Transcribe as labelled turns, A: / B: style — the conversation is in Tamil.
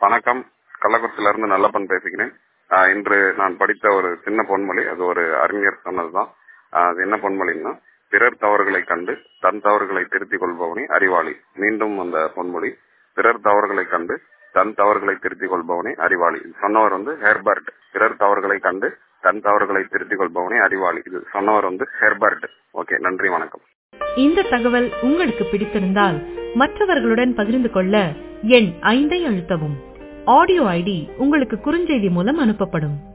A: வணக்கம் கள்ளக்குறிச்சியில இருந்து நல்லப்பன் பேசுகிறேன் ஆஹ் இன்று நான் படித்த ஒரு சின்ன பொன்மொழி அது ஒரு அறிஞர் சொன்னதுதான் ஆஹ் அது என்ன பொன்மொழின்னா பிறர் தவறுகளை கண்டு தன் தவறுகளை திருத்திக் கொள்பவனே அறிவாளி மீண்டும் அந்த பொன்மொழி பிறர் தவறுகளை கண்டு தன் தவறுகளை திருத்திக் கொள்பவனே அறிவாளி இது சொன்னவர் வந்து ஹெர்பர்ட் பிறர் தவறுகளை கண்டு தன் தவறுகளை திருத்திக் கொள்பவனே அறிவாளி இது சொன்னவர் வந்து ஹெர்பர்ட் ஓகே நன்றி வணக்கம்
B: இந்த தகவல் உங்களுக்கு பிடித்திருந்தால் மற்றவர்களுடன் பகிர்ந்து கொள்ள எண் ஐந்தை அழுத்தவும் ஆடியோ ஐடி உங்களுக்கு குறுஞ்செய்தி மூலம் அனுப்பப்படும்